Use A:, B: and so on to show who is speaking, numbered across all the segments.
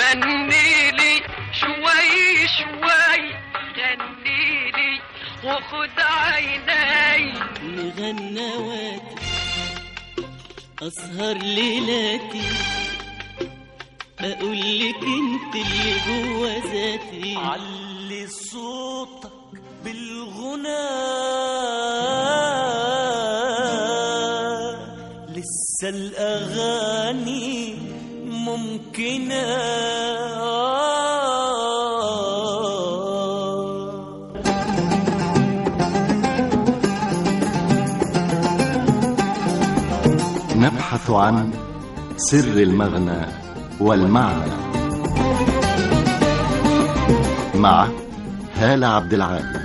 A: غنيلي شوي شوي غنيلي وخد عيني
B: مغنواتي أسهر ليلاتي أقول لك أنت اللي جوا ذاتي علي صوتك بالغنى لسه الأغاني ممكنة
C: نبحث عن سر المغنى والمعنى مع هالة عبد العال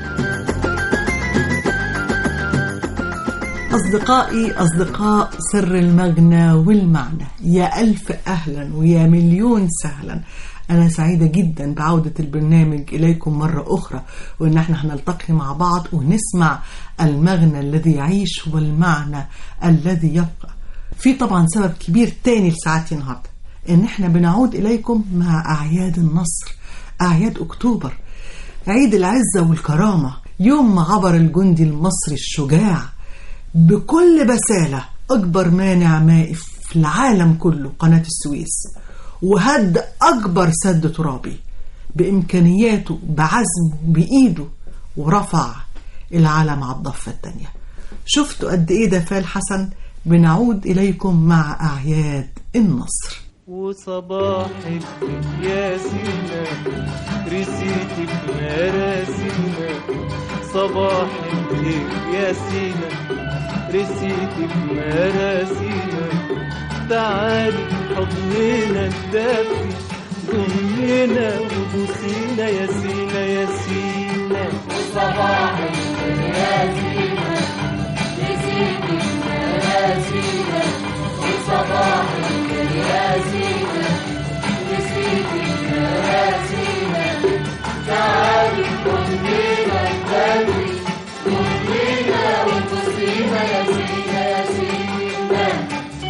D: أصدقائي أصدقاء سر المغنى والمعنى يا ألف أهلا ويا مليون سهلا أنا سعيدة جدا بعودة البرنامج إليكم مرة أخرى وإن احنا هنلتقي مع بعض ونسمع المغنى الذي يعيش والمعنى الذي يبقى في طبعا سبب كبير تاني لساعتي النهاردة إن احنا بنعود إليكم مع أعياد النصر أعياد أكتوبر عيد العزة والكرامة يوم ما عبر الجندي المصري الشجاع بكل بسالة أكبر مانع مائي في العالم كله قناة السويس وهد أكبر سد ترابي بإمكانياته بعزمه بإيده ورفع العالم على الضفة التانية شفتوا قد إيه ده فال حسن بنعود إليكم مع أعياد النصر
B: وصباحك يا سينا رسيتك مراسينا صباحك يا سينا رسيتك مراسينا تعالي حضننا الدافي ضمنا وبوسينا يا سينا يا سينا وصباحك يا سينا رسيتك مراسينا وصباحك يا سينا رسيتك مراسينا تعالي ضمنا الدافي ضمنا وبوسينا يا سينا يا سينا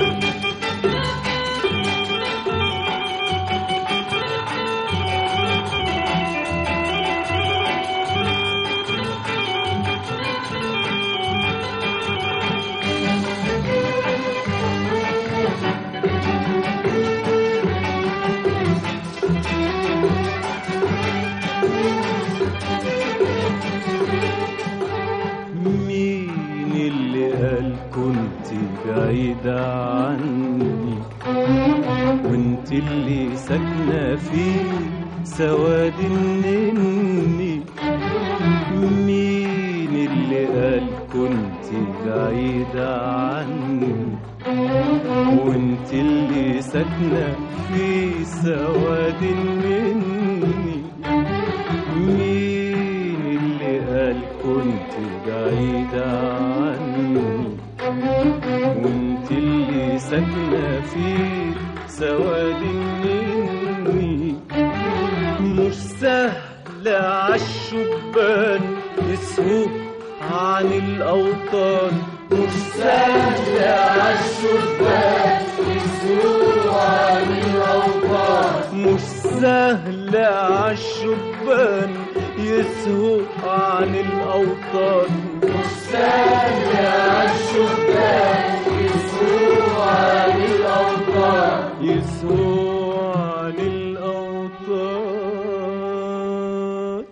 B: مين اللي قال كنت بعيدة عني وانت اللي ساكنة في سواد النني مين اللي قال كنت بعيدة عني وانت اللي ساكنة في سواد النني مين اللي قال كنت بعيدة عني وانت اللي ساكنة في سواد مني مش سهل عالشبان يسهو عن الأوطان مش سهل عالشبان يسهو عن الأوطان مش سهل عالشبان يسهو عن الأوطان مش سهل عالشبان يسهو عن الأوطان يسهو عن الأوطان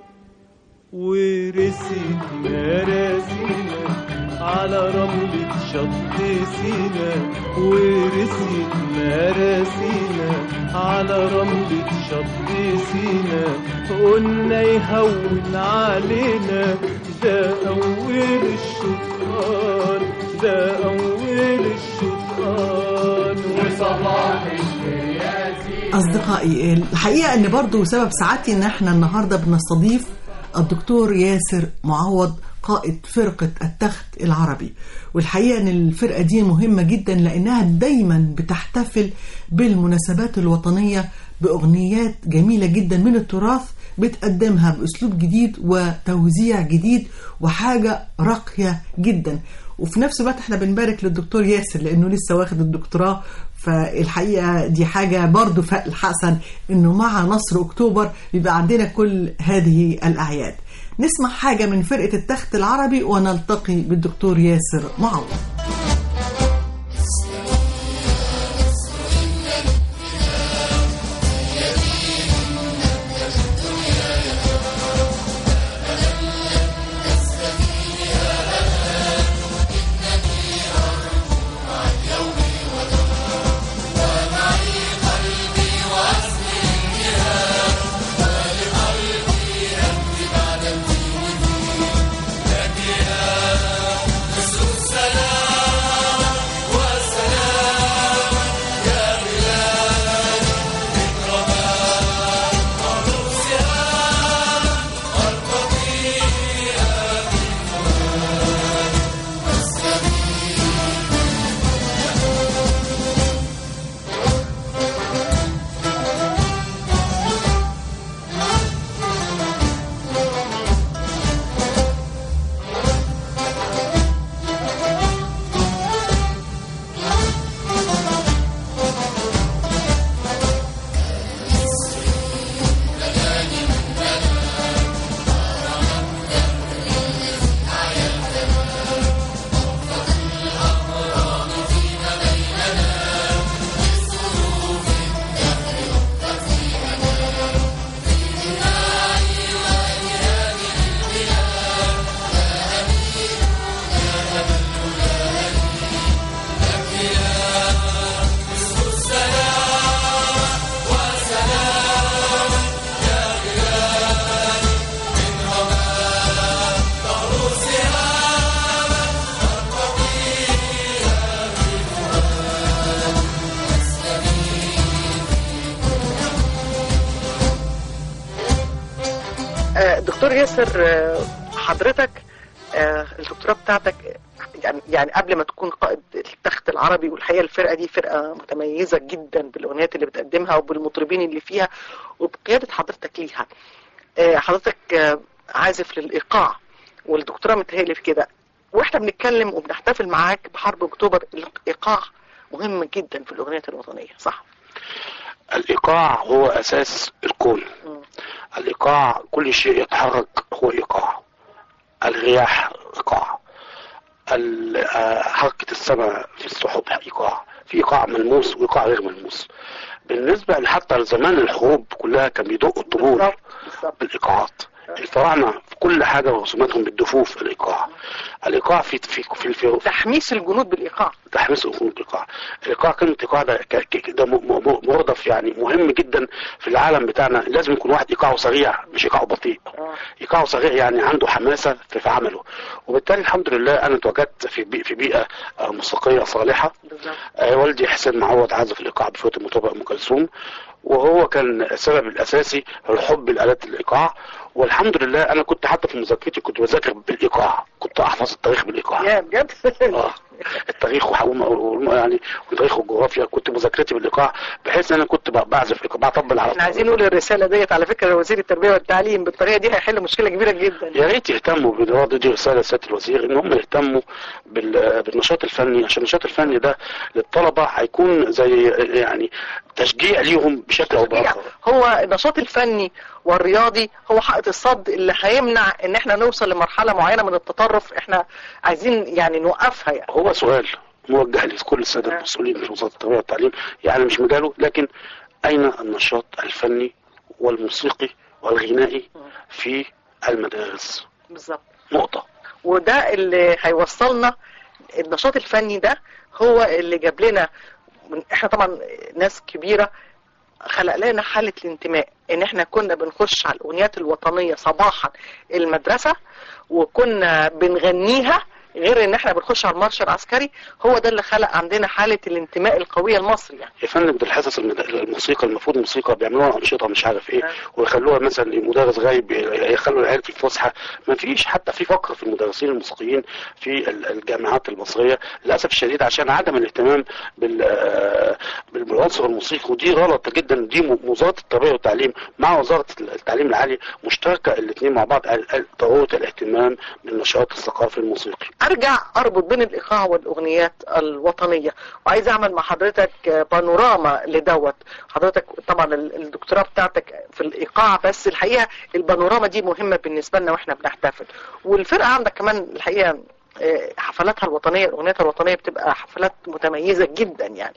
B: ورسيت مراسينا على رملة شط سينا ورسيت مراسينا على رملة شط سينا قلنا يهون علينا ده أول الشطآن ده أول الشطآن وصباح
D: أصدقائي الحقيقة أن برضو سبب سعادتي أن احنا النهاردة بنستضيف الدكتور ياسر معوض قائد فرقة التخت العربي والحقيقة أن الفرقة دي مهمة جدا لأنها دايما بتحتفل بالمناسبات الوطنية بأغنيات جميلة جدا من التراث بتقدمها بأسلوب جديد وتوزيع جديد وحاجة راقية جدا وفي نفس الوقت احنا بنبارك للدكتور ياسر لأنه لسه واخد الدكتوراه فالحقيقة دي حاجة برضو فقل حسن انه مع نصر اكتوبر يبقى عندنا كل هذه الاعياد نسمع حاجة من فرقة التخت العربي ونلتقي بالدكتور ياسر معوض
E: آه، دكتور ياسر آه، حضرتك آه، الدكتوراه بتاعتك يعني يعني قبل ما تكون قائد التخت العربي والحقيقه الفرقه دي فرقه متميزه جدا بالاغنيات اللي بتقدمها وبالمطربين اللي فيها وبقياده حضرتك ليها آه، حضرتك آه، عازف للايقاع والدكتوراه متهيألي في كده واحنا بنتكلم وبنحتفل معاك بحرب اكتوبر الايقاع مهم جدا في الاغنيات الوطنيه صح؟
F: الإيقاع هو أساس الكون
E: مم.
F: الإيقاع كل شيء يتحرك هو إيقاع الرياح إيقاع ال- آه، حركة السماء في السحب إيقاع في إيقاع ملموس وإيقاع غير ملموس بالنسبة حتى لزمان الحروب كلها كان بيدقوا الطبول
E: بالظبط بالظبط
F: بالإيقاعات الفراعنة في كل حاجة ورسوماتهم بالدفوف الإيقاع الإيقاع في في في, في,
E: تحميس الجنود بالايقاع
F: تحميس أخوة الإيقاع الإيقاع كلمة إيقاع ده, ك- ك- ده م- م- مرادف يعني مهم جدا في العالم بتاعنا لازم يكون واحد إيقاعه سريع مش إيقاعه بطيء
E: آه.
F: إيقاعه سريع يعني عنده حماسة في, في عمله وبالتالي الحمد لله أنا اتوجدت في بي في بيئة آه، موسيقية صالحة
E: بالظبط
F: آه، والدي حسين معوض عازف الإيقاع بفوت المطربة أم كلثوم وهو كان السبب الأساسي الحب لآلات الإيقاع والحمد لله أنا كنت حتى في مذاكرتي كنت بذاكر بالإيقاع كنت أحفظ التاريخ بالإيقاع
E: يا بجد
F: اه التاريخ وحوم يعني والتاريخ والجغرافيا كنت مذاكرتي بالايقاع بحيث ان انا كنت ب- بعزف إيقاع، بطبل على
E: احنا عايزين نقول الرساله ديت على فكره لوزير التربيه والتعليم بالطريقه دي هيحل مشكله كبيره جدا
F: يا ريت يهتموا بالرياضه دي رساله سياده الوزير ان هم يهتموا بال- بالنشاط الفني عشان النشاط الفني ده للطلبه هيكون زي يعني تشجيع ليهم بشكل او باخر
E: هو النشاط الفني والرياضي هو حائط الصد اللي هيمنع ان احنا نوصل لمرحله معينه من التطرف احنا عايزين يعني نوقفها يعني
F: هو سؤال موجه لكل الساده المسؤولين في وزاره التربيه والتعليم يعني مش مجاله لكن اين النشاط الفني والموسيقي والغنائي في المدارس
E: بالظبط
F: نقطه
E: وده اللي هيوصلنا النشاط الفني ده هو اللي جاب لنا من- احنا طبعا ناس كبيره خلق لنا حاله الانتماء ان احنا كنا بنخش على الاغنيات الوطنيه صباحا المدرسه وكنا بنغنيها غير ان احنا بنخش على المارش العسكري هو ده اللي خلق عندنا حاله الانتماء القويه المصري يعني
F: يا فندم ده الحصص المد- الموسيقى المفروض الموسيقى بيعملوها انشطه مش عارف ايه ويخلوها مثلا مدرس غايب يخلوا العيال في الفسحه ما فيش حتى في فقر في المدرسين الموسيقيين في ال- الجامعات المصريه للاسف الشديد عشان عدم الاهتمام بال آه، بال- بالعنصر الموسيقي ودي غلط جدا دي م- وزاره التربيه والتعليم مع وزاره التعليم العالي مشتركه الاثنين مع بعض ال- ال- ضروره الاهتمام بالنشاط الثقافي الموسيقي
E: ارجع اربط بين الايقاع والاغنيات الوطنيه وعايز اعمل مع حضرتك بانوراما لدوت حضرتك طبعا ال- الدكتوراه بتاعتك في الايقاع بس الحقيقه البانوراما دي مهمه بالنسبه لنا واحنا بنحتفل والفرقه عندك كمان الحقيقه آه، حفلاتها الوطنيه اغنيتها الوطنيه بتبقى حفلات متميزه جدا يعني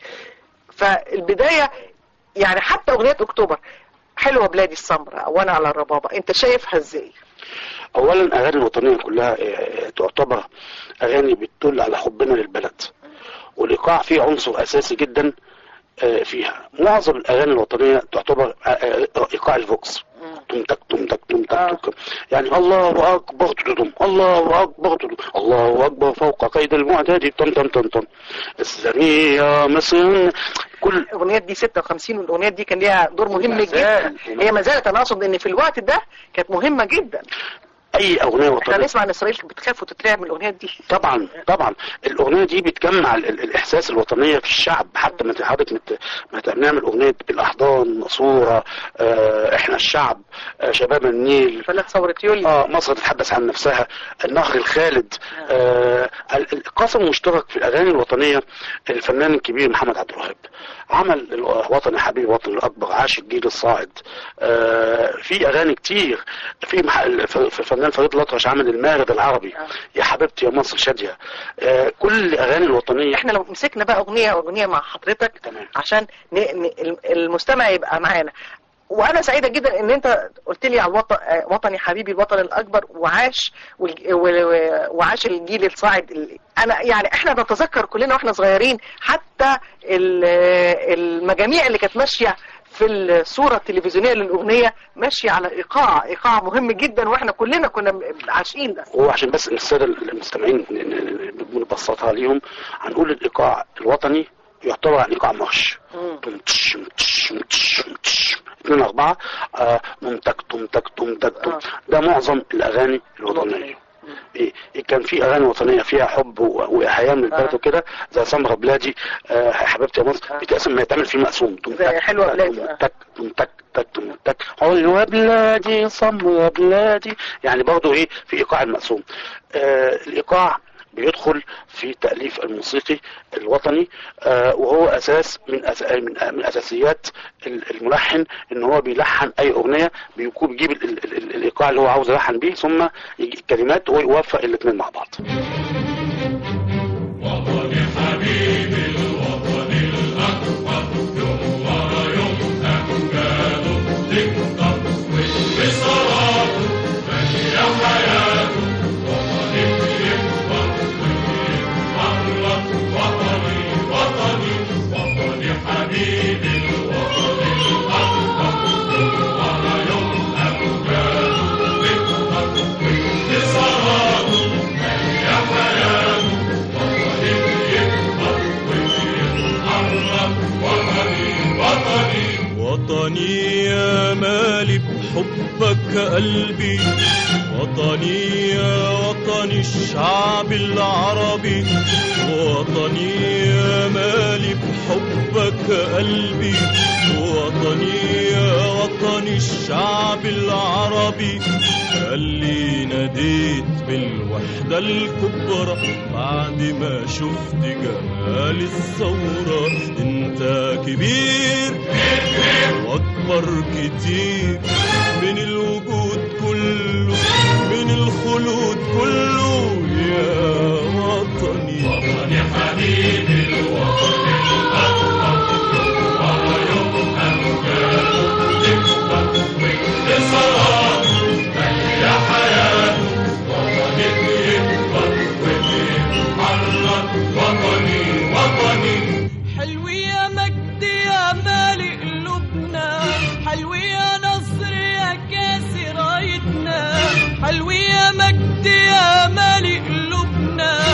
E: فالبدايه يعني حتى اغنيه اكتوبر حلوه بلادي السمراء وانا على الربابه انت شايفها ازاي؟
F: اولا الاغاني الوطنيه كلها آه، تعتبر اغاني بتدل على حبنا للبلد والايقاع فيه عنصر اساسي جدا آه، فيها معظم الاغاني الوطنيه تعتبر آه، آه، ايقاع الفوكس تمتك تمتك تمتك
E: آه.
F: تمتك يعني الله اكبر تدم الله اكبر تدم الله اكبر فوق قيد المعتاد تم تم تم تم اسلامي يا مصر كل
E: الاغنيات دي 56 والاغنيات دي كان ليها دور مهم
F: ما زال.
E: جدا هي ما زالت انا اقصد ان في الوقت ده كانت مهمه جدا
F: اي اغنيه
E: احنا
F: وطنيه
E: نسمع ان اسرائيل بتخاف وتترعب من الاغنيات دي
F: طبعا طبعا الاغنيه دي بتجمع ال- ال- الاحساس الوطنيه في الشعب حتى ما حضرتك مت- ما ت- بنعمل اغنيه بالاحضان ماسوره آه احنا الشعب آه شباب النيل
E: فلات ثوره يوليو
F: اه مصر تتحدث عن نفسها النهر الخالد آه ال- القاسم المشترك في الاغاني الوطنيه الفنان الكبير محمد عبد الوهاب عمل الوطن يا حبيبي الوطن الاكبر عاش الجيل الصاعد آه في اغاني كتير في مح... الف- الفنان فريد الأطرش عمل المارد العربي يا حبيبتي يا مصر شاديه آه كل الاغاني الوطنيه
E: احنا لو مسكنا بقى اغنيه اغنيه مع حضرتك
F: تمام.
E: عشان ن... ن... المستمع يبقى معانا وانا سعيده جدا ان انت قلت لي على الوطن آه، وطني حبيبي الوطن الاكبر وعاش والج... و- وعاش الجيل الصاعد ال- انا يعني احنا نتذكر كلنا واحنا صغيرين حتى ال- المجاميع اللي كانت ماشيه في الصوره التلفزيونيه للاغنيه ماشيه على ايقاع ايقاع مهم جدا واحنا كلنا كنا عاشقين ده
F: هو عشان بس الساده المستمعين ن- ن- ن- نبسطها ليهم هنقول الايقاع الوطني يعتبر عن ايقاع مارش تم تش تش تش تش اثنين اربعه آه، ممتك تمتك تمتك تم ده معظم الاغاني الوطنيه إيه إيه كان في اغاني وطنيه فيها حب و- واحياء من البلد
E: آه.
F: وكده زي سمره بلادي آه حبيبتي يا مصر بيتقسم ما يتعمل فيه مقسوم تم
E: زي
F: تك
E: حلوة
F: تك
E: بلادي،
F: تم
E: آه.
F: تك تم تك تك تم تك حلوة بلادي سمرة بلادي يعني برضه ايه في ايقاع المقسوم آه الايقاع بيدخل في تأليف الموسيقي الوطني آه وهو أساس من أس... من, من أساسيات ال- الملحن إن هو بيلحن أي أغنية بيكون بيجيب ال... ال... ال... الإيقاع اللي هو عاوز يلحن بيه ثم يجي الكلمات ويوفق الاثنين مع بعض
B: وطني يا مالي بحبك قلبي وطني يا وطني الشعب العربي وطني يا مالي بحبك قلبي وطني يا وطني الشعب العربي اللي ناديت بالوحدة الكبرى بعد ما شفت جمال الثورة انت كبير واكبر كتير من الوجود كله من الخلود كله يا وطني وطني حبيبي
A: حلو يا مجد يا مالي قلوبنا حلو يا نصر يا كاسي رايتنا حلو يا مجد يا مالي قلوبنا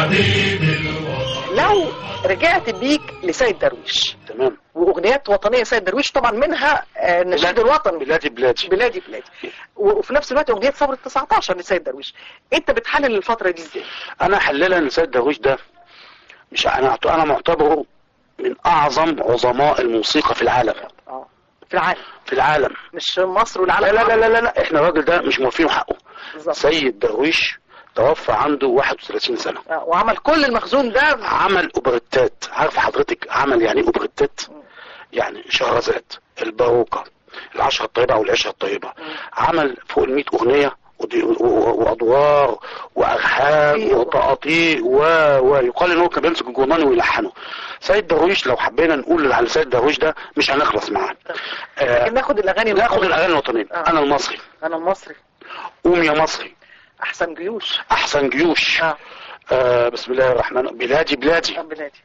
E: لو رجعت بيك لسيد درويش
F: تمام
E: واغنيات وطنيه سيد درويش طبعا منها آه، النشيد الوطني
F: بلادي بلادي
E: بلادي بلادي وفي نفس الوقت اغنيه ثوره 19 لسيد درويش انت بتحلل الفتره دي ازاي؟
F: انا حللها ان سيد درويش ده مش انا انا معتبره من اعظم عظماء الموسيقى في العالم
E: اه في العالم
F: في العالم
E: مش مصر والعالم
F: لا لا لا لا, لا, لا. احنا الراجل ده مش موفين حقه
E: بالظبط
F: سيد درويش توفى عنده 31 سنة
E: آه، وعمل كل المخزون ده
F: عمل اوبريتات عارف حضرتك عمل يعني ايه اوبريتات يعني شهرزاد الباروكة العشرة الطيبة او العشرة الطيبة عمل فوق ال 100 اغنية ودي- و- و- وادوار والحان
E: في-
F: وتقاطيع و... ويقال ان هو كان بيمسك الجرنان ويلحنه سيد درويش لو حبينا نقول على سيد درويش ده مش هنخلص معاه آه
E: لكن ناخد الاغاني
F: ناخد
E: الوطنية.
F: الاغاني الوطنيه
E: آه.
F: انا المصري
E: انا المصري
F: قوم يا مصري
E: احسن جيوش
F: احسن جيوش
E: اه
F: آه بسم الله الرحمن الرحيم بلادي بلادي
E: آه، بلادي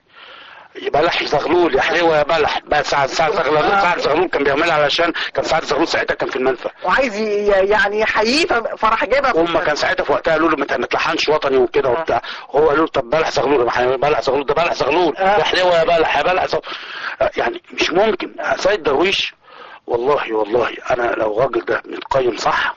F: بلح زغلول يا حلوه يا بلح بقى سعد سعد زغلول سعد زغلول كان بيعملها علشان كان سعد زغلول ساعتها كان في المنفى
E: وعايز ي- يعني يحييه ف- فراح جايبها
F: هم كان ساعتها في وقتها قالوا له ما تلحنش وطني وكده وبتاع هو قالوا له طب بلح زغلول راح بلح زغلول ده بلح زغلول
E: آه.
F: يا حلوه يا بلح يا بلح زغلول آه، يعني مش ممكن سيد درويش والله والله انا لو الراجل ده متقيم صح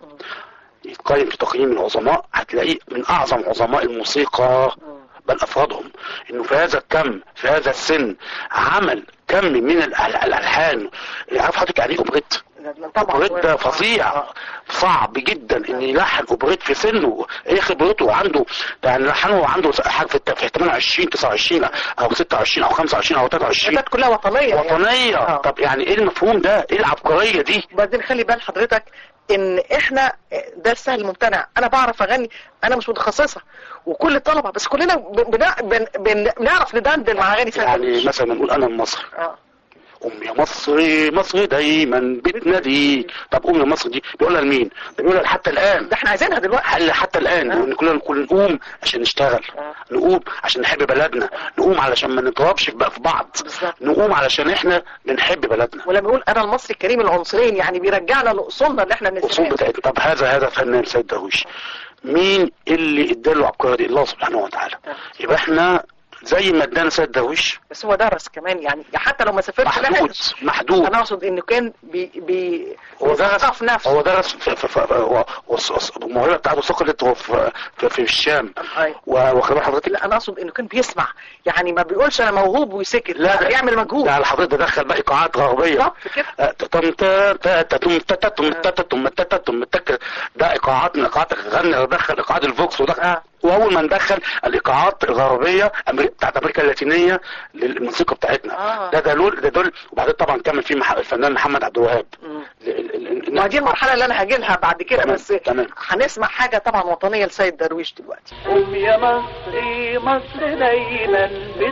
F: يتقيم في تقييم العظماء هتلاقيه من اعظم عظماء الموسيقى بل افرادهم انه في هذا الكم في هذا السن عمل كم من ال- ال- الالحان عارف حضرتك يعني ايه اوبريت
E: طبعا
F: اوبريت ده فظيع صعب جدا ان يلحن اوبريت في سنه ايه خبرته عنده ده يعني لحنه عنده حاجه في الت- في 28 29 او 26 او 25 او 23
E: الحاجات كلها وطنيه يعني.
F: وطنيه
E: آه.
F: طب يعني ايه المفهوم ده ايه العبقريه دي
E: وبعدين خلي بال حضرتك ان احنا ده السهل الممتنع انا بعرف اغني انا مش متخصصه وكل الطلبه بس كلنا بن- بن- بن- بن- بنعرف ندندن مع اغاني سيد
F: يعني
E: درويش.
F: مثلا نقول انا المصري
E: اه
F: قوم يا مصري مصر دايما بتناديك طب قوم يا مصر دي بيقولها لمين ده بيقولها حتى الان
E: ده احنا عايزينها دلوقتي
F: حل حتى الان
E: آه.
F: ان كلنا نكون نقوم عشان نشتغل
E: آه.
F: نقوم عشان نحب بلدنا نقوم علشان ما نضربش في في بعض
E: بالظبط.
F: نقوم علشان احنا بنحب بلدنا
E: ولما يقول انا المصري الكريم العنصرين يعني بيرجعنا لاصولنا اللي احنا
F: الاصول
E: نسيبها
F: بتاعتنا طب هذا هذا فنان سيد درويش مين اللي اداله العبقريه دي الله سبحانه وتعالى يبقى احنا زي ما ادانا سيد درويش
E: بس هو درس كمان يعني حتى لو ما سافرش
F: محدود
E: لحد
F: محدود
E: انا اقصد انه كان بي بي
F: هو درس
E: بيثقف نفسه
F: هو درس في في في هو- هو- الموهبه بتاعته سقطت هو في في, في الشام
E: أيوة.
F: و- واخد بال حضرتك
E: لا انا اقصد انه كان بيسمع يعني ما بيقولش انا موهوب ويسكت
F: لا
E: لا بيعمل مجهود
F: ده على حضرتك ده دخل بقى ايقاعات غربيه
E: بالظبط كده
F: آه، تم تا تا تا تم تا تا تم تا تا تم تا تا تم تا ده ايقاعات من ايقاعات غنى دخل ايقاعات الفوكس ودخل
E: آه.
F: واول ما ندخل الايقاعات الغربيه أمريكا بتاعت امريكا اللاتينيه للموسيقى بتاعتنا
E: آه.
F: ده دول ده دول وبعدين طبعا كمل فيه مح- الفنان محمد عبد الوهاب
E: مم.
F: ال- ال- ال-
E: ما دي المرحله اللي انا هاجي لها بعد كده
F: تمام،
E: بس
F: تمام.
E: هنسمع حاجه طبعا وطنيه لسيد درويش دلوقتي
B: قوم يا مصري مصر دايما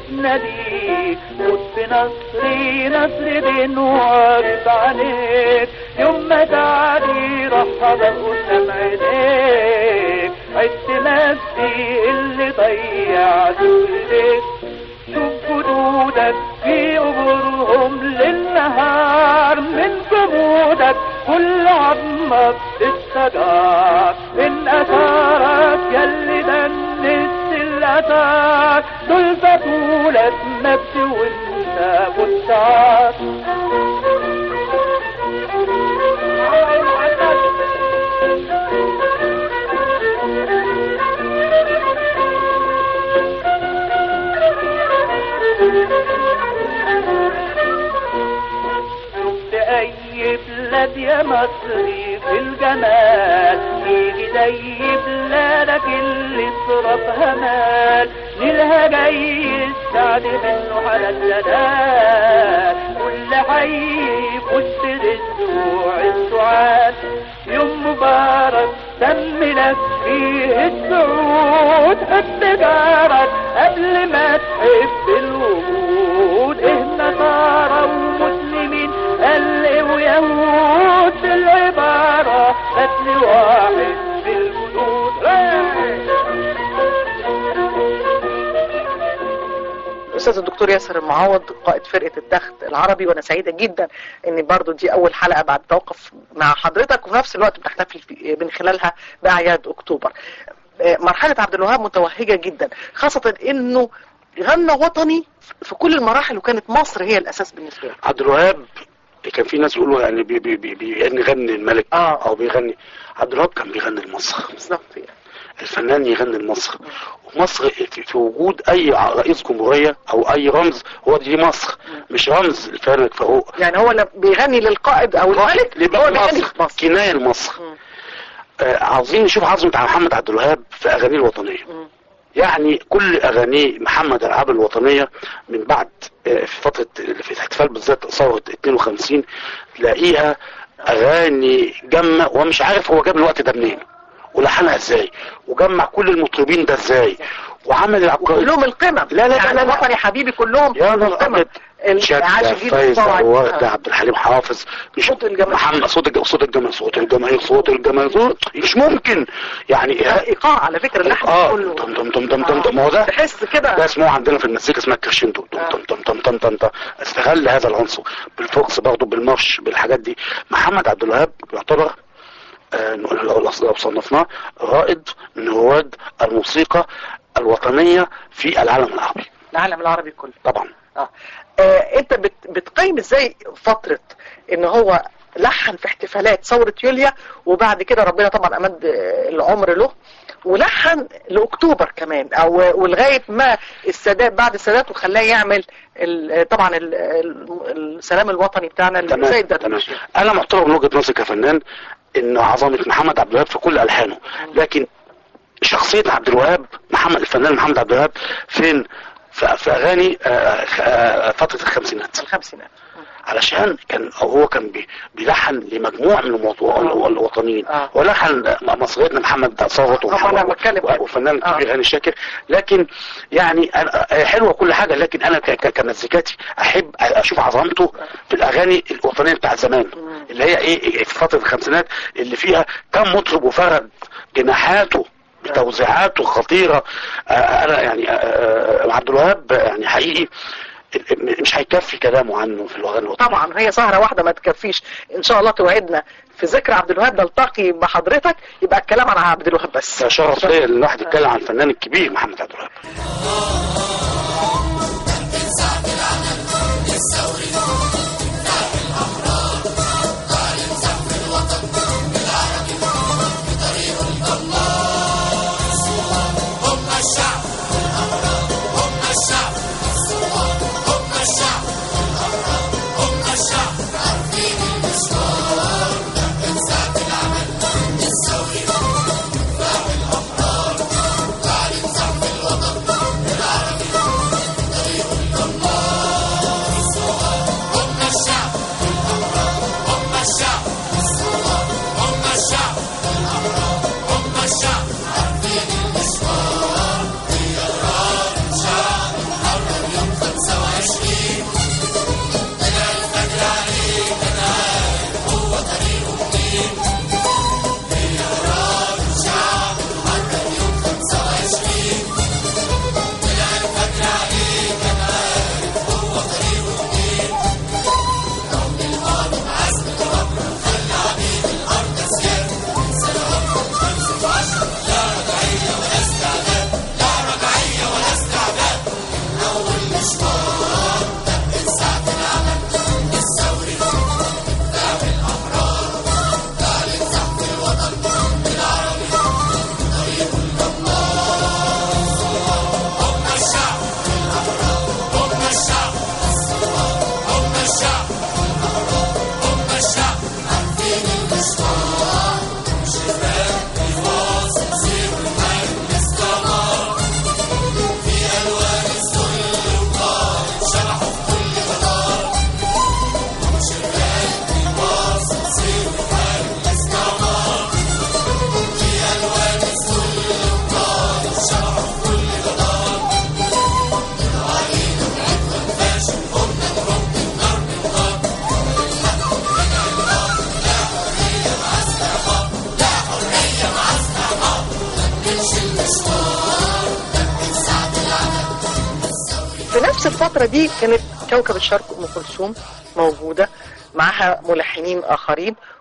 B: بتناديك موت بنصري نصر دين واقف عليك يوم ما تعدي رحب قدام عينيك عدت نفسي اللي ضيعت ايديك شوف جدودك في قبورهم للنهار من جمودك كل عظمك الشجار من اثارك يلي دنست الاثار دول بطولك مجد وانت مستعار شفت اي بلاد يا مصري في الجمال يجي زي بلادك اللي صرفها مال نيلها جاي السعد منه على الجلال كل حي يبص للسوع السعاد يوم مبارك تم لك فيه السعود حب جارك قبل ما تحب الوجود إيه نصارى ومسلمين قل ويهود بالعبارة قتل واحد في الجدود
E: الاستاذ الدكتور ياسر المعوض قائد فرقه الدخت العربي وانا سعيده جدا ان برضو دي اول حلقه بعد توقف مع حضرتك وفي نفس الوقت بنحتفل في- من خلالها باعياد اكتوبر آه، مرحله عبد الوهاب متوهجه جدا خاصه انه غنى وطني في كل المراحل وكانت مصر هي الاساس بالنسبه له
F: عبد الوهاب كان في ناس يقولوا يعني بي بي بي بيغني الملك
E: آه.
F: او بيغني عبد الوهاب كان بيغني لمصر
E: بالظبط يعني
F: الفنان يغني لمصر ومصر في في وجود اي رئيس جمهوريه او اي رمز هو دي مصر مش رمز الفنان فاروق
E: يعني هو لما بيغني للقائد او الملك هو بيغني
F: مصر
E: في مصر
F: كنايه لمصر
E: مم.
F: آه عاوزين نشوف عظمه محمد عبد الوهاب في اغانيه الوطنيه
E: مم.
F: يعني كل اغانيه محمد العاب الوطنيه من بعد آه، في فتره في الاحتفال بالذات ثوره 52 تلاقيها اغاني جمع ومش عارف هو جاب الوقت ده منين ولحنها ازاي وجمع كل المطربين ده ازاي وعمل العبقري
E: كلهم القمم
F: لا، لا، لا،
E: يعني
F: لا، لا.
E: وطني حبيبي كلهم
F: يا نهار
E: القمم.
F: ابيض
E: ال-
F: شادة
E: عاشقين
F: فايزة
E: الصواعق.
F: وردة
E: آه.
F: عبد الحليم حافظ مش
E: صوت الجماهير.
F: محمد صوت الج- صوت الجماهير صوت الجماهير صوت الجماهير صوت مش ممكن يعني
E: ايقاع على فكره اللحن
F: اه
E: كله
F: طم طم طم طم طم طم هو ده
E: تحس كده
F: ده اسمه عندنا في المزيكا اسمها كرشندو طم
E: آه.
F: طم طم طم طم طم طم استغل هذا العنصر بالفوكس برضه بالمارش بالحاجات دي محمد عبد الوهاب يعتبر آه، لو لو صنفناه رائد من رواد الموسيقى الوطنية في العالم العربي
E: العالم العربي كله
F: طبعا
E: آه. آه انت بت بتقيم ازاي فتره ان هو لحن في احتفالات ثورة يوليا وبعد كده ربنا طبعا امد آه، العمر له ولحن لاكتوبر كمان او ولغايه ما السادات بعد السادات وخلاه يعمل ال- طبعا ال- ال- السلام الوطني بتاعنا اللي
F: تمام
E: زي ده
F: تمام انا معتبر من وجهه نظري كفنان ان عظمه محمد عبد الوهاب في كل الحانه لكن شخصيه عبد الوهاب محمد الفنان محمد عبد الوهاب فين في في اغاني آه، آه، فتره الخمسينات
E: الخمسينات
F: علشان كان أو هو كان بي- بيلحن لمجموع من الموضوع الوطنيين
E: آه.
F: ولحن مصريتنا محمد ثروت
E: طبعاً أنا بتكلم كده.
F: وفنان
E: آه.
F: كبير هاني شاكر لكن يعني أنا حلوه كل حاجه لكن انا ك- ك- كمزيكاتي احب اشوف عظمته في الاغاني الوطنيه بتاعت زمان اللي هي ايه في فتره الخمسينات اللي فيها كم مطرب وفرد جناحاته بتوزيعاته خطيره آه، انا يعني آه، آه، عبد الوهاب يعني حقيقي مش هيكفي كلامه عنه في الاغاني الوطنيه
E: طبعا هي سهره واحده ما تكفيش ان شاء الله توعدنا في ذكر عبد الوهاب نلتقي بحضرتك يبقى الكلام عن عبد الوهاب بس
F: ده شرف ليا ان الواحد يتكلم عن الفنان الكبير محمد عبد الوهاب
E: في نفس الفترة دي كانت كوكب الشرق أم كلثوم موجودة معها ملحنين آخرين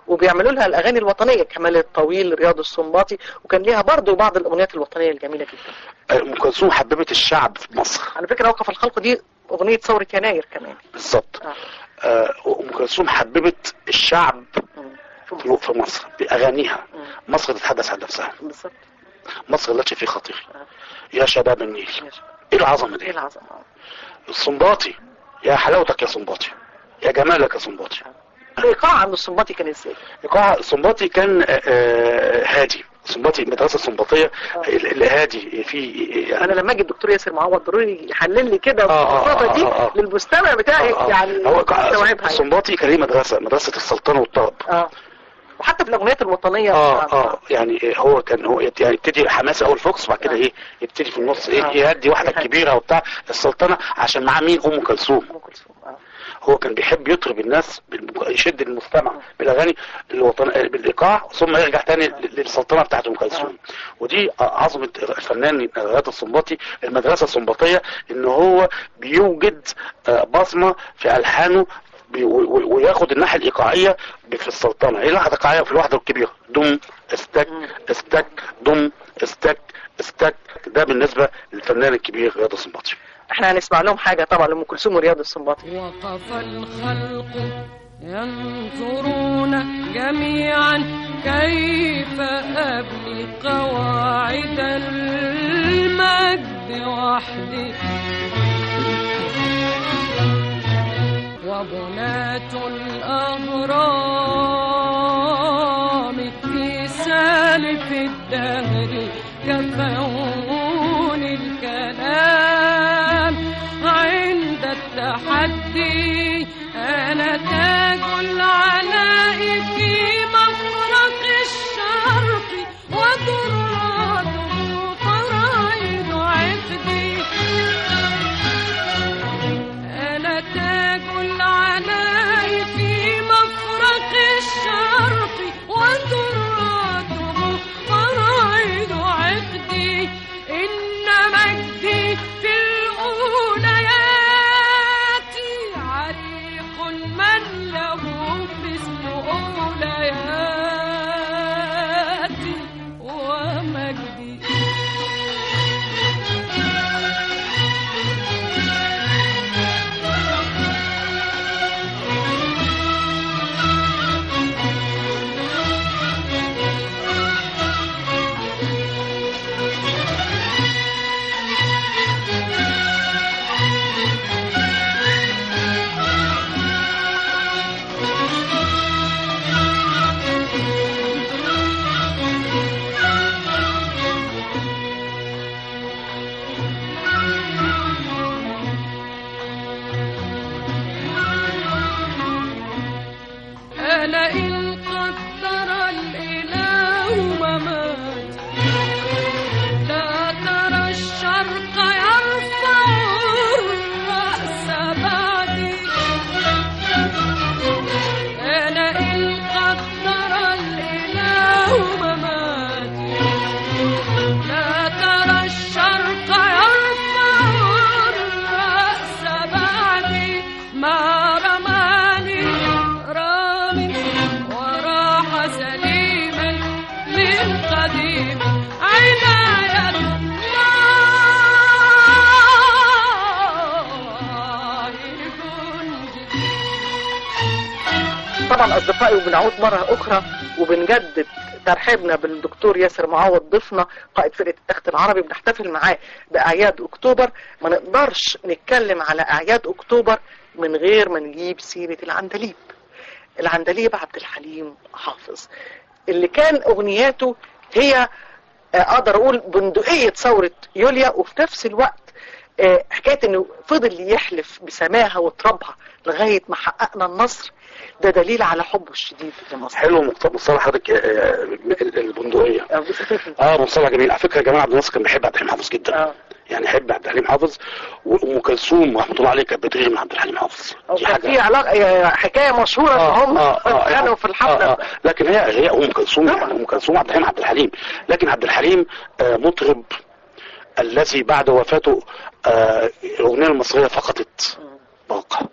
E: وبيعملوا لها الاغاني الوطنيه كمال الطويل رياض السنباطي وكان ليها برضه بعض الاغنيات الوطنيه الجميله جدا
F: ام كلثوم حببت الشعب في مصر
E: على فكره وقف الخلق دي اغنيه ثوره يناير كمان
F: بالظبط
E: آه.
F: آه، ام كلثوم حببت الشعب
E: مم.
F: في في مصر باغانيها مصر تتحدث عن نفسها
E: بالظبط
F: مصر التي في خطير يا شباب النيل ايه العظمه
E: ايه
F: دي
E: العظمه
F: الصنباطي يا حلاوتك يا صنباطي يا جمالك يا صنباطي
E: الايقاع عند السنباطي كان ازاي؟
F: ايقاع الصنباطي كان آه، آه، هادي الصنباطي المدرسه الصنباطيه الهادي في
E: انا لما اجي الدكتور ياسر معوض ضروري يحلل لي كده
F: آه، آه،
E: البساطه دي
F: آه، آه.
E: للمستمع بتاعي
F: آه، آه.
E: يعني
F: هو
E: استوعبها يعني.
F: الصنباطي كان ليه مدرسه مدرسه السلطنه والطرب
E: اه وحتى في الاغنيات الوطنيه
F: اه
E: طبعاً.
F: اه يعني هو كان هو يت- يعني يبتدي حماسه اول فوكس بعد كده ايه يبتدي في النص ايه
E: آه.
F: يهدي واحده
E: يهدي.
F: كبيره وبتاع السلطنه عشان معاه مين ام كلثوم
E: ام كلثوم اه
F: هو كان بيحب يطرب الناس بالمك- يشد المستمع بالاغاني الوطن بالايقاع ثم يرجع تاني لل- للسلطنه بتاعت ام كلثوم ودي عظمه الفنان رياض السنباطي المدرسه السنباطيه ان هو بيوجد آه، بصمه في الحانه بي- و- و- وياخد الناحيه الايقاعيه في السلطنه ايه الواحده الايقاعيه في الواحده الكبيره دم استك استك دم استك استك ده بالنسبه للفنان الكبير رياض السنباطي
E: احنا هنسمع لهم حاجه طبعا لام كلثوم ورياض السنباطي
A: وقف الخلق ينظرون جميعا كيف أبني قواعد المجد وحدي وبناة الأهرام في سالف الدهر كفوني الكلام عند التحدي أنا تاج العلاء في مفرق الشرق وضراته فرائض عقدي أنا تاج العلاء في مفرق الشرق وذراته فرائض عقدي إن مجدي في الأوليات عريق من له مثل أولياتي ومجدي ألا إن قدر الإله ممات لا ترى الشرق يرفع الرأس بعدي ألا إن قدر الإله مماتي لا ترى الشرق يرفع الرأس بعدي ما رماني رامي وراح سليما من قديم عناية الله جندي
E: طبعا اصدقائي وبنعود مره اخرى وبنجدد ترحيبنا بالدكتور ياسر معوض ضيفنا قائد فرقه التخت العربي بنحتفل معاه باعياد اكتوبر ما نقدرش نتكلم على اعياد اكتوبر من غير ما نجيب سيره العندليب العندليب عبد الحليم حافظ اللي كان اغنياته هي آه، اقدر اقول بندقيه ثوره يوليا وفي نفس الوقت آه، حكايه انه فضل يحلف بسماها وترابها لغايه ما حققنا النصر ده دليل على حبه الشديد لمصر
F: حلو مقت- مصطلح حضرتك آه، آه، البندقيه اه مصطلح جميل على فكره جمال عبد الناصر كان بيحب عبد الحليم حافظ جدا
E: آه.
F: يعني يحب عبد الحليم حافظ وام كلثوم رحمه الله عليه كانت بتغير من عبد الحليم حافظ دي
E: كان في علاقه آه، حكايه مشهوره ان هم كانوا في الحفله
F: آه آه لكن هي هي ام كلثوم
E: طبعا.
F: يعني ام كلثوم عبد الحليم عبد الحليم لكن عبد الحليم آه مطرب الذي بعد وفاته آه الاغنيه المصريه فقدت برقه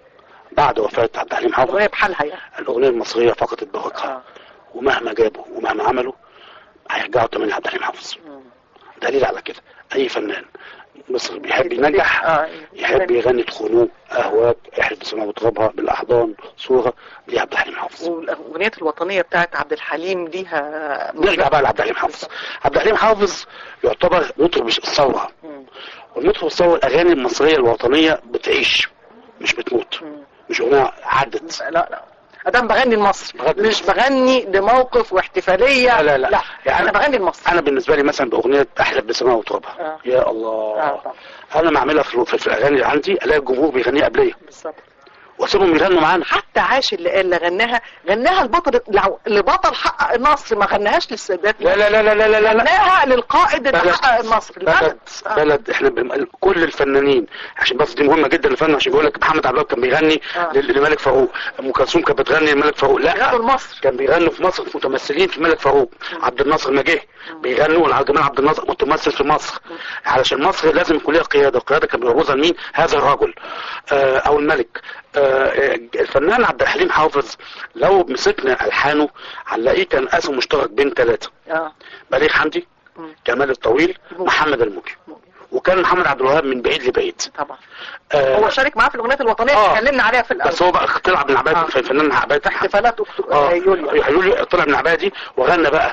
F: بعد وفاه عبد الحليم حافظ
E: الاغنيه بحالها يعني
F: الاغنيه المصريه فقدت بركها
E: آه.
F: ومهما جابوا ومهما عملوا هيرجعوا تمام عبد الحليم حافظ دليل على كده اي فنان مصر بيحب ينجح
E: آه.
F: يحب يغني تخونوه اهواك احلف بسماء وترابها بالاحضان صوره دي عبد الحليم حافظ
E: والاغنيات الوطنيه بتاعت عبد الحليم ليها
F: نرجع بقى لعبد الحليم حافظ عبد الحليم حافظ يعتبر مطرب الثوره والمطرب الثوره الاغاني المصريه الوطنيه بتعيش مش بتموت مش اغنيه عدت
E: لا لا ادام بغني لمصر
F: بغني
E: مش بغني لموقف واحتفاليه
F: لا لا لا.
E: لا
F: يعني
E: انا بغني لمصر
F: انا بالنسبه لي مثلا باغنيه احلف بسماء وترابها
E: آه.
F: يا الله
E: آه، طبعا.
F: انا ما اعملها في, في, في الاغاني اللي عندي الاقي الجمهور بيغنيها قبليه
E: بالظبط
F: واسيبهم يغنوا معانا
E: حتى عاش اللي قال غناها غناها البطل لو- لبطل حقق النصر ما غناهاش للسادات
F: لا لا لا لا لا لا, لا.
E: غناها للقائد اللي
F: بلد
E: حقق النصر
F: بلد
E: البلد آه.
F: بلد احنا بم... كل الفنانين عشان بس دي مهمه جدا الفن عشان بيقول لك محمد عبد الوهاب كان بيغني
E: آه.
F: لل- لملك فاروق ام كلثوم كانت بتغني لملك فاروق لا
E: بيغنوا لمصر.
F: كان بيغنوا في مصر متمثلين في ملك فاروق عبد الناصر ما جه بيغنوا جمال عبد الناصر متمثل في مصر علشان مصر لازم يكون ليها قياده القياده كان بيرمزها لمين هذا الرجل آه او الملك آه الفنان عبد الحليم حافظ لو مسكنا الحانه هنلاقيه كان اسم مشترك بين ثلاثه
E: اه
F: بليغ حمدي كمال الطويل محمد الموجي وكان محمد عبد الوهاب من بعيد لبعيد
E: طبعا
F: آه
E: هو شارك معاه في الاغنيات الوطنيه
F: آه.
E: اللي اتكلمنا عليها في الاول
F: بس هو بقى طلع من عباد
E: آه.
F: في فنان عباد
E: احتفالات أكتو-
F: اه
E: آه، يوليو
F: يوليو طلع من عبادي وغنى بقى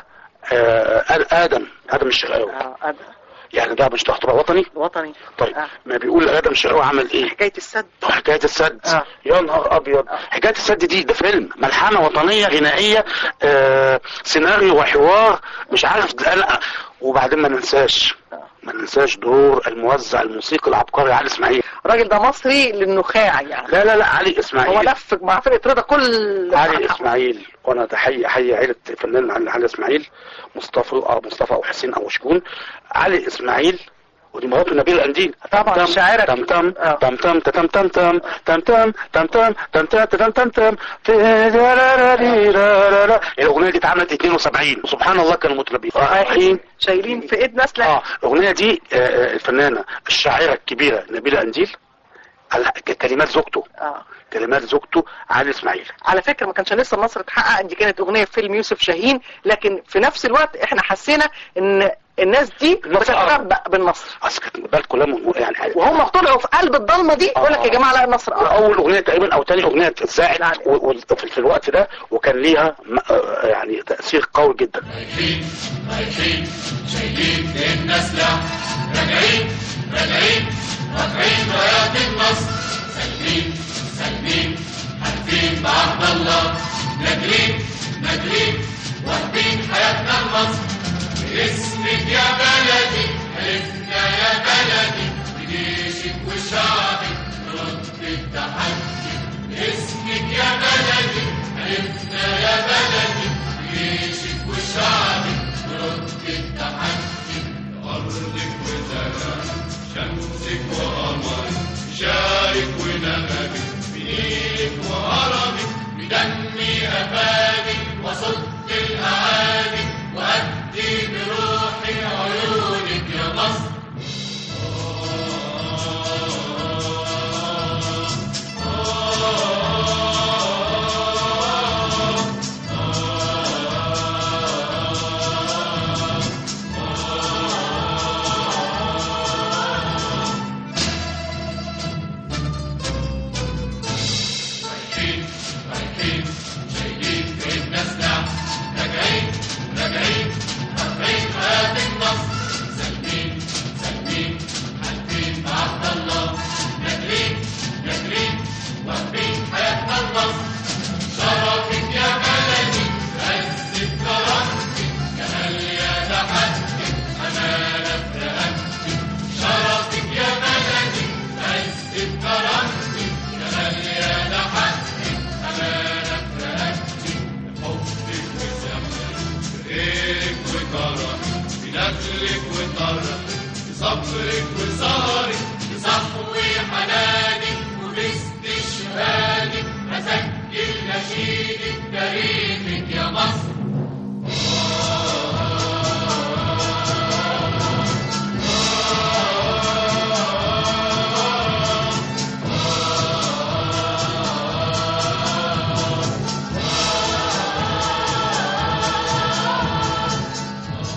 F: آه ادم ادم الشرقاوي
E: اه آه،
F: يعني ده مش تعتبر وطني
E: وطني
F: طيب
E: آه.
F: ما بيقول ادم الشرقاوي عمل ايه
E: حكايه السد
F: حكايه السد
E: آه.
F: يا نهار ابيض حكايه السد دي ده فيلم ملحمه وطنيه غنائيه آه سيناريو وحوار مش عارف ده أنا وبعدين ما ننساش ما ننساش دور الموزع الموسيقي العبقري علي اسماعيل
E: الراجل ده مصري للنخاع يعني
F: لا لا لا علي
E: هو
F: اسماعيل
E: لف مع فرقه رضا كل
F: علي اسماعيل وانا تحية حي عيلة فنان علي علي اسماعيل مصطفى او مصطفى او حسين او شكون علي اسماعيل ودي مراته نبيل الانديل
E: طبعا،
F: تم
E: شاعرة.
F: تم تم
E: آه.
F: تم تم تم تم تم تم تم تم تم تم تم تم تم تم تم الاغنيه دي اتعملت 72 وسبحان الله كانوا مطربين رايحين
E: شايلين في ايد ناس لا
F: اه الاغنيه دي آه، آه، الفنانه الشاعره الكبيره نبيله انديل ال- كلمات زوجته
E: آه.
F: كلمات زوجته علي اسماعيل
E: على فكره ما كانش لسه النصر اتحقق دي كانت اغنيه في فيلم يوسف شاهين لكن في نفس الوقت احنا حسينا ان الناس دي
F: الناس
E: بتتنبأ بالنصر
F: اصل كانت البلد كلها م- يعني
E: وهم طلعوا في قلب الضلمه دي يقول لك يا جماعه لا النصر اه
F: اول اغنيه تقريبا او تاني اغنيه اتذاعت
E: نعم.
F: و- و- في في الوقت ده وكان ليها م- آه، يعني تاثير قوي جدا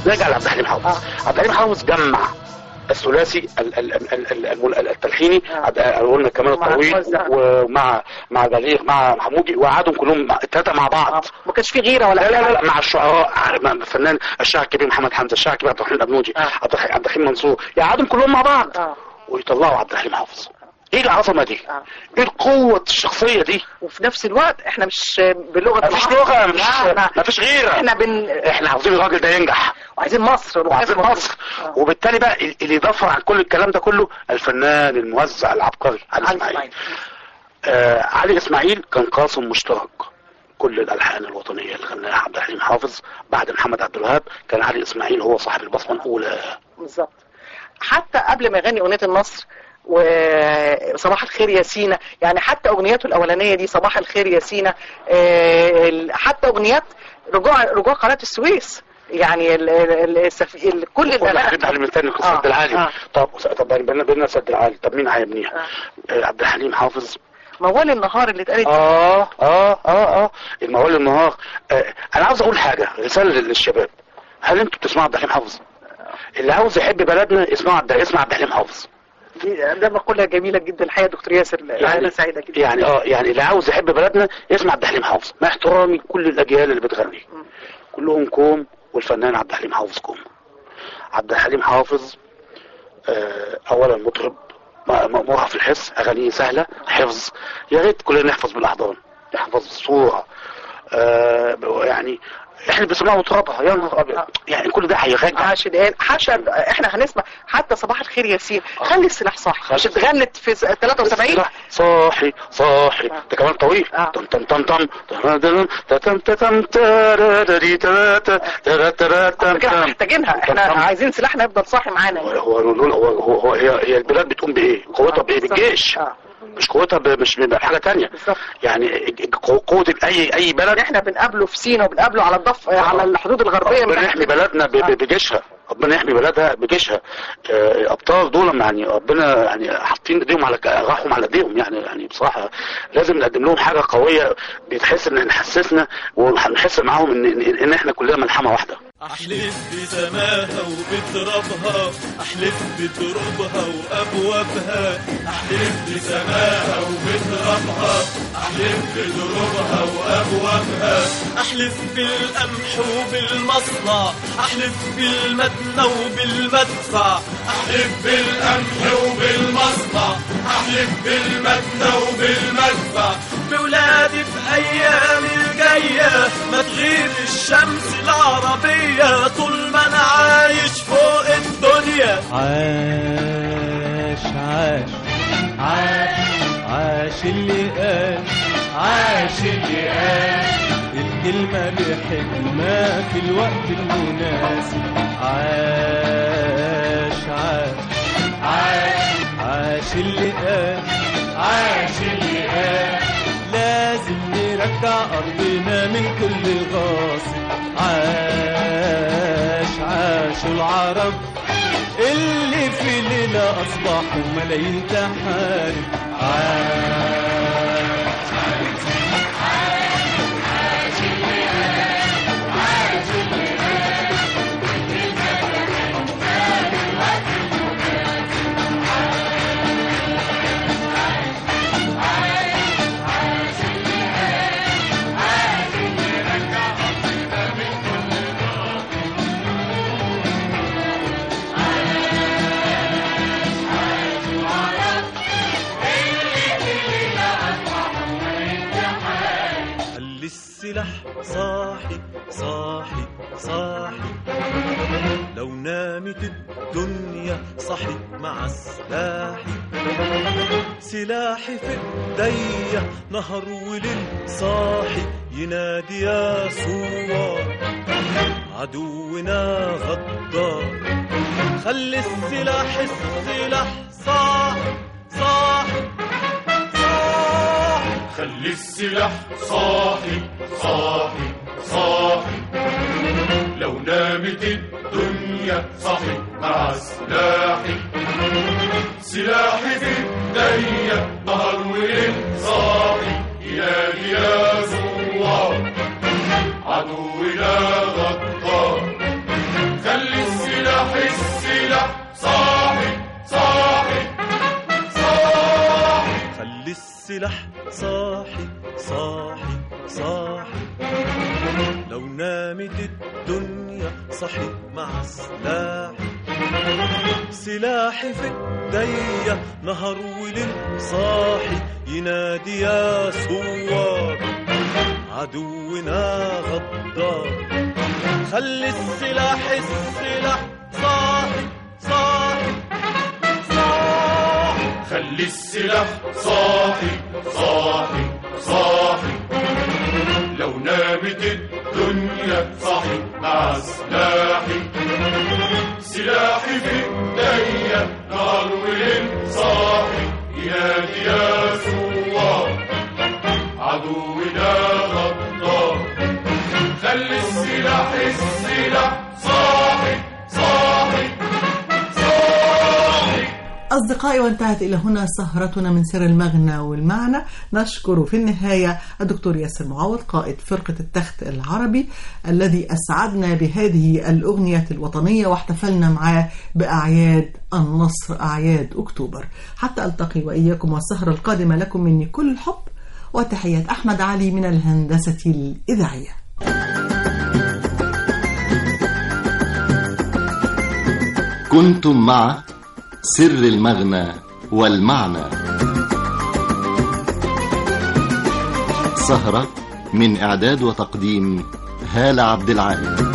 F: نرجع لعبد الحليم حافظ عبد الحليم حافظ جمع الثلاثي ال- ال- ال- ال- ال- ال- التلحيني
E: آه.
F: عبد- قلنا كمان
E: مع
F: الطويل
E: الموزع.
F: ومع مع بليغ مع محمودي وقعدهم كلهم مع- الثلاثه مع بعض
E: ما كانش في غيره ولا
F: لا لا
E: حاجة.
F: لا, لا مع الشعراء مع الفنان الشاعر الكبير محمد حمزه الشاعر الكبير عبد الرحمن الابنودي
E: آه.
F: عبد الح- عبد الحليم منصور يقعدهم كلهم مع بعض
E: اه
F: ويطلعوا عبد الحليم حافظ ايه العظمه دي؟
E: آه.
F: ايه القوه الشخصيه دي؟
E: وفي نفس الوقت احنا مش بلغه
F: مفيش
E: العصر.
F: لغه مفيش
E: لا، لا.
F: مفيش غيره
E: احنا بن
F: احنا عاوزين الراجل ده ينجح
E: وعايزين مصر
F: وعايزين مصر
E: آه.
F: وبالتالي بقى اللي يدفع عن كل الكلام ده كله الفنان الموزع العبقري علي
E: علي
F: اسماعيل
E: إسماعيل.
F: آه علي اسماعيل كان قاسم مشترك كل الالحان الوطنيه اللي غناها عبد الحليم حافظ بعد محمد عبد الوهاب كان علي اسماعيل هو صاحب البصمه الاولى
E: بالظبط حتى قبل ما يغني اغنيه النصر وصباح الخير يا سينا يعني حتى اغنياته الاولانيه دي صباح الخير يا سينا آه، ال- حتى اغنيات رجوع رجوع قناه السويس يعني ال ال السف... ال كل
F: كل
E: الأغاني-
F: حاجات علي من تاني
E: آه،
F: السد العالي
E: آه.
F: طب طب بينا بينا السد العالي طب مين هيبنيها؟ آه عبد الحليم حافظ
E: موال النهار اللي اتقالت
F: اه اه اه اه الموال النهار آه انا عاوز اقول حاجه رساله للشباب هل انتوا بتسمعوا عبد الحليم حافظ؟ اللي عاوز يحب بلدنا اسمع عبد اسمع عبد الحليم حافظ
E: دي ده مقوله جميله جدا الحقيقه يا دكتور ياسر انا سعيده جدا
F: يعني اه يعني اللي عاوز يحب بلدنا يسمع عبد الحليم حافظ مع احترامي كل الاجيال اللي بتغني كلهم كوم والفنان عبد الحليم حافظ كوم عبد الحليم حافظ آه اولا مطرب م- م- مرهف الحس اغانيه سهله حفظ يا ريت كلنا نحفظ بالاحضان نحفظ الصوره آه يعني احنا بنسمعه ترابها يا نهار ابيض يعني كل ده هيرجع
E: عاش الآن حتى احنا هنسمع حتى صباح الخير ياسين خلي السلاح صح مش اتغنت في س- 73
F: صح- صاحي صاحي
E: آه.
F: ده كمان طويل
E: آه.
F: تم تم تم تم تم تم تم تم تراراري تراتا ترا ترا تم
E: كده
F: تم.
E: محتاجينها احنا
F: تم تم.
E: عايزين سلاحنا يفضل صاحي معانا
F: هو هو هو هو هو هي هي البلاد بتقوم بايه؟ قوتها بايه؟
E: بالظبط.
F: بالجيش
E: آه.
F: مش قوتها ب- مش بحاجه تانية
E: بالظبط.
F: يعني قو- قوه اي اي بلد
E: احنا بنقابله في سينا وبنقابله على الضف على الحدود الغربيه
F: ربنا يحمي بلدنا ب- ب- بجيشها ربنا يحمي بلدها بجيشها آه، ابطال دول يعني ربنا يعني حاطين ايديهم على ك- راحهم على ايديهم يعني يعني بصراحه لازم نقدم لهم حاجه قويه بتحس ان نحسسنا ونحس معاهم ان ان, إن احنا كلنا ملحمه واحده
B: احلف بسماها وبترابها احلف بترابها وابوابها احلف بسماها وبترابها احلف بترابها وابوابها احلف بالقمح وبالمصنع احلف بالمدنى وبالمدفع احلف بالقمح وبالمصنع احلف بالمدنى وبالمدفع بولادي في ايام الجايه ما تغيب الشمس العربيه طول ما انا عايش فوق الدنيا
G: عاش عاش عاش عاش اللي قال عاش اللي قال الكلمة بحكمة في الوقت المناسب عاش عاش عاش عاش اللي قال عاش اللي قال لازم نرجع أرضنا من كل غاصب عاش عاش العرب اللي في ليلة أصبحوا ملايين تحارب عاش
B: خلي السلاح صاحي صاحي صاحي لو نامت الدنيا صحي مع سلاحي سلاحي في ايديا نهر وليل صاحي ينادي يا صوار عدونا غدار خلي السلاح السلاح صاحي صاحي صاحي
H: خلي السلاح صاحي صاحي صاحي لو نامت الدنيا صاحي مع سلاحي سلاحي في ايديا نهر وليل صاحي ينادي يا زوار عدونا غدار خلي
G: السلاح صاحي صاحي صاحي لو نامت الدنيا صحي مع سلاحي سلاحي في ايديا نهار وليل صاحي ينادي يا ثوار عدونا غدار خلي السلاح السلاح صاحي صاحي صاحي
H: خلي السلاح صاحي صاحي صاحي لو نامت الدنيا صاحي مع سلاحي سلاحي في ايديا نهار وليل صاحي ينادي يا ثوار عدونا غدار خلي السلاح السلاح صاحي صاحي صاحي
D: أصدقائي وانتهت إلى هنا سهرتنا من سر المغنى والمعنى نشكر في النهاية الدكتور ياسر معوض قائد فرقة التخت العربي الذي أسعدنا بهذه الأغنية الوطنية واحتفلنا معاه بأعياد النصر أعياد أكتوبر حتى ألتقي وإياكم والسهرة القادمة لكم مني كل الحب وتحيات أحمد علي من الهندسة الإذاعية
C: كنتم مع سر المغنى والمعنى سهرة من إعداد وتقديم هالة عبد العال